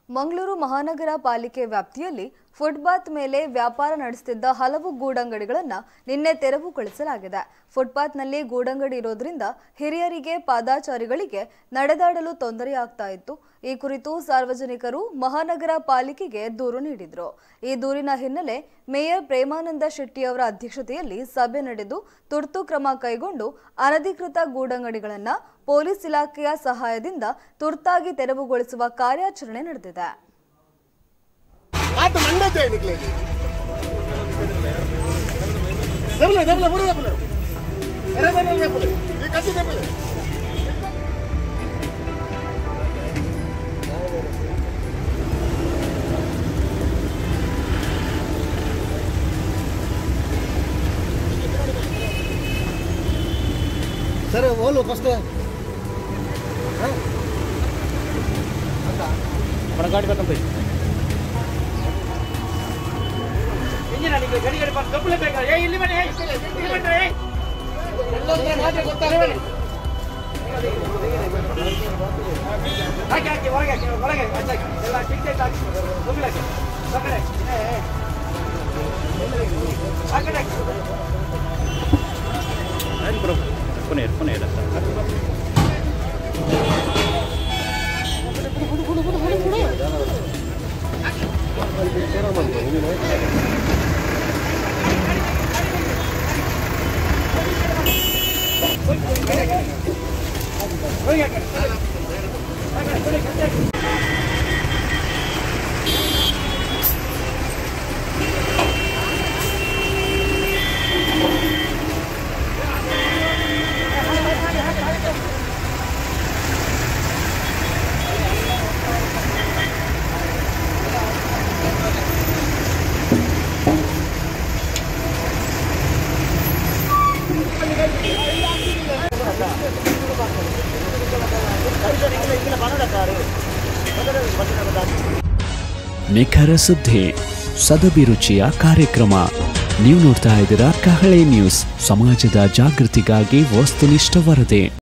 ಮಂಗಳೂರು ಮಹಾನಗರ ಪಾಲಿಕೆ ವ್ಯಾಪ್ತಿಯಲ್ಲಿ ಫುಟ್ಪಾತ್ ಮೇಲೆ ವ್ಯಾಪಾರ ನಡೆಸುತ್ತಿದ್ದ ಹಲವು ಗೂಡಂಗಡಿಗಳನ್ನು ನಿನ್ನೆ ತೆರವುಗೊಳಿಸಲಾಗಿದೆ ಫುಟ್ಪಾತ್ನಲ್ಲಿ ಗೂಡಂಗಡಿ ಇರೋದ್ರಿಂದ ಹಿರಿಯರಿಗೆ ಪಾದಾಚಾರಿಗಳಿಗೆ ನಡೆದಾಡಲು ತೊಂದರೆಯಾಗ್ತಾ ಇತ್ತು ಈ ಕುರಿತು ಸಾರ್ವಜನಿಕರು ಮಹಾನಗರ ಪಾಲಿಕೆಗೆ ದೂರು ನೀಡಿದ್ರು ಈ ದೂರಿನ ಹಿನ್ನೆಲೆ ಮೇಯರ್ ಪ್ರೇಮಾನಂದ ಶೆಟ್ಟಿಯವರ ಅಧ್ಯಕ್ಷತೆಯಲ್ಲಿ ಸಭೆ ನಡೆದು ತುರ್ತು ಕ್ರಮ ಕೈಗೊಂಡು ಅನಧಿಕೃತ ಗೂಡಂಗಡಿಗಳನ್ನು ಪೊಲೀಸ್ ಇಲಾಖೆಯ ಸಹಾಯದಿಂದ ತುರ್ತಾಗಿ ತೆರವುಗೊಳಿಸುವ ಕಾರ್ಯಾಚರಣೆ ನಡೆದಿದೆ हाथ मंडे थे निकलेगी दबले दबले बड़े दबले अरे दबले दबले ये कैसे दबले सर बोलो फर्स्ट ಗಾಡಿ ಬೇಕಂತ ಇಂಜಿನ ನಿಮಗೆ ಗಡಿ ಗಡಿ ಬಂದು ಕಪ್ಪಲೆ ಬೇಕಾ ಏ ಇಲ್ಲಿ ಬನ್ನಿ ಏ, ಇಲ್ಲಿ ಬನ್ನಿ ಏ. ಹಾಕಿ ಹಾಕಿ ಹೊರಗೆ ಹಾಕಿ ಒಳಗೆ ಹಚ್ಚಾಕಿ ಎಲ್ಲ ಟಿಕ್ ಟಿಕ್ ಹಾಕಿ ಕಪ್ಪಲೆ ಹಾಕಿ ಆ ಕಡೆ ಏ, ಏ. ಆ ಕಡೆ ಹಾಕಿ ಪುನಃ ಪುನಃ ಇಲ್ಲ ಸರ್ ಹೊರಗೆ ಹಾಕಿ ಆ ಕಡೆ ಹೊರಗೆ ಹಾಕಿ ನಿಖರ ಸುದ್ದಿ ಸದಭಿರುಚಿಯ ಕಾರ್ಯಕ್ರಮ ನೀವು ನೋಡ್ತಾ ಇದ್ದೀರಾ ಕಹಳೆ ನ್ಯೂಸ್ ಸಮಾಜದ ಜಾಗೃತಿಗಾಗಿ ವಸ್ತುನಿಷ್ಠ ವರದಿ